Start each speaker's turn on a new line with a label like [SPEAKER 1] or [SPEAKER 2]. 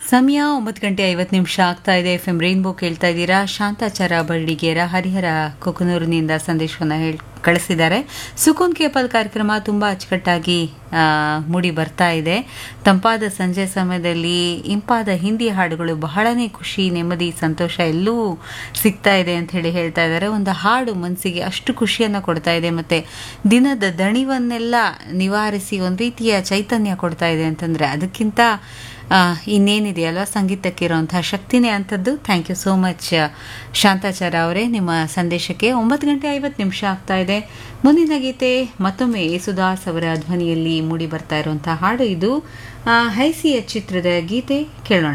[SPEAKER 1] ಸಮಯ ಒಂಬತ್ತು ಗಂಟೆ ಐವತ್ತು ನಿಮಿಷ ಆಗ್ತಾ ಇದೆ ಎಫ್ ಎಂ ರೈನ್ಬೋ ಕೇಳ್ತಾ ಇದ್ದೀರಾ ಶಾಂತಾಚಾರ ಬಳ್ಳಿಗೇರ ಹರಿಹರ ಕೊಕನೂರಿನಿಂದ ಸಂದೇಶವನ್ನು ಹೇಳ್ ಕಳಿಸಿದ್ದಾರೆ ಸುಕೂನ್ ಕೇಪಲ್ ಕಾರ್ಯಕ್ರಮ ತುಂಬ ಅಚ್ಚುಕಟ್ಟಾಗಿ ಆ, ಮೂಡಿ ಬರ್ತಾ ಇದೆ ತಂಪಾದ ಸಂಜೆ ಸಮಯದಲ್ಲಿ ಇಂಪಾದ ಹಿಂದಿ ಹಾಡುಗಳು ಬಹಳನೇ ಖುಷಿ ನೆಮ್ಮದಿ ಸಂತೋಷ ಎಲ್ಲವೂ ಸಿಗ್ತಾ ಇದೆ ಅಂತ ಹೇಳಿ ಹೇಳ್ತಾ ಇದ್ದಾರೆ ಒಂದು ಹಾಡು ಮನಸ್ಸಿಗೆ ಅಷ್ಟು ಖುಷಿಯನ್ನು ಕೊಡ್ತಾ ಇದೆ ಮತ್ತೆ ದಿನದ ದಣಿವನ್ನೆಲ್ಲ ನಿವಾರಿಸಿ ಒಂದು ರೀತಿಯ ಚೈತನ್ಯ ಕೊಡ್ತಾ ಇದೆ ಅಂತಂದ್ರೆ ಅದಕ್ಕಿಂತ ಆ, ಇನ್ನೇನಿದೆಯಲ್ವ ಸಂಗೀತಕ್ಕೆ ಇರುವಂತಹ ಶಕ್ತಿನೇ ಅಂಥದ್ದು thank you so much Shantachara ಅವರೇ ನಿಮ್ಮ ಸಂದೇಶಕ್ಕೆ ಒಂಬತ್ತು ಗಂಟೆ ಐವತ್ತು ನಿಮಿಷ ಆಗ್ತಾ ಇದೆ ಮುಂದಿನ ಗೀತೆ ಮತ್ತೊಮ್ಮೆ ಯೇಸುದಾಸ್ ಅವರ ಧ್ವನಿಯಲ್ಲಿ ಮೂಡಿ ಬರ್ತಾ ಇರುವಂತಹ ಹಾಡು ಇದು ಆ, ಹೈಸಿಯ ಚಿತ್ರದ ಗೀತೆ ಕೇಳೋಣ